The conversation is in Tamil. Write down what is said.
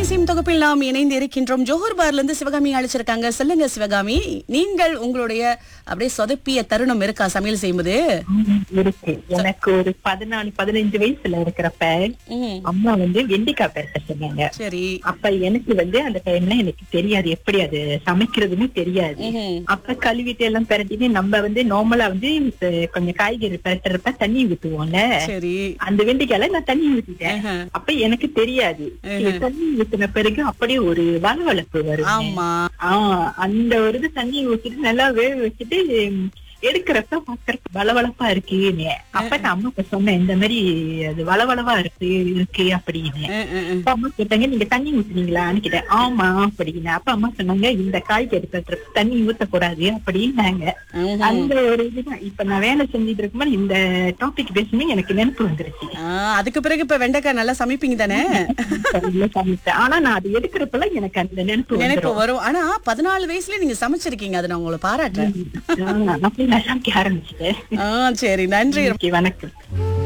இசையும் தொகுப்பில் நாம் இணைந்து இருக்கின்றோம் ஜோஹர் பார்ல இருந்து சிவகாமி அழைச்சிருக்காங்க சொல்லுங்க சிவகாமி நீங்கள் உங்களுடைய அப்படியே சொதப்பிய தருணம் இருக்கா சமையல் செய்யும்போது ம், இருக்கு எனக்கு ஒரு பதினாலு பதினஞ்சு வயசுல இருக்கிறப்ப ம், அம்மா வந்து வெண்டிக்காய் பெருக்க சொன்னாங்க சரி அப்ப எனக்கு வந்து அந்த டைம்ல எனக்கு தெரியாது எப்படி அது சமைக்கிறதுன்னு தெரியாது ம்ஹும். அப்ப கழுவிட்டு எல்லாம் பிரட்டிட்டு நம்ம வந்து நார்மலா வந்து இந்த கொஞ்சம் காய்கறி பிரட்டுறப்ப தண்ணி ஊத்துவோம்ல சரி அந்த வெண்டிக்காய்ல நான் தண்ணி ஊத்திட்டேன் ஆஹா. அப்ப எனக்கு தெரியாது இது தண்ணி ஊத்தின பிறகு அப்படியே ஒரு வளவளப்பு வரும் ஆமா ஆஹ் அந்த ஒரு இது தண்ணி ஊத்திட்டு நல்லா வேக வச்சுட்டு உம், எடுக்கிறப்ப பாக்குறப்ப வளவளப்பா இருக்குன்னு அப்ப நான் அம்மா சொன்னேன் இந்த மாதிரி அது வளவளவா இருக்கு இருக்கு அப்படின்னு அஹ், அஹ், அஹ். அப்ப அம்மா கேட்டாங்க நீங்க தண்ணி ஊத்துனீங்களான்னு கேட்டேன் ஆமா அப்படின்னு அப்ப அம்மா சொன்னாங்க இந்த காய்கறி கட்டுறப்ப தண்ணி ஊத்தக்கூடாது அப்படின்னாங்க ம்ஹும். அந்த ஒரு இதுதான் இப்ப நான் வேலை செஞ்சுட்டு இருக்கும்போது இந்த டாபிக் பேசும்போது எனக்கு நினைப்பு வந்துருச்சு ஆ, அதுக்கு பிறகு இப்ப வெண்டைக்காய் நல்லா சமைப்பீங்க தானே சரியா சமைச்சேன். ஆனா நான் அது எடுக்கிறப்பெல்லாம் எனக்கு அந்த நினைப்பு நினைப்பு வந்துரும் வரும் ஆனா பதினாலு வயசுல நீங்க சமைச்சிருக்கீங்க அதை நான் உங்களை பாராட்டுறேன் ஆஹ் அப்படி நான் சமைக்க ஆரம்பிச்சிட்டேன் ஆ சரி நன்றி ஓகே, வணக்கம்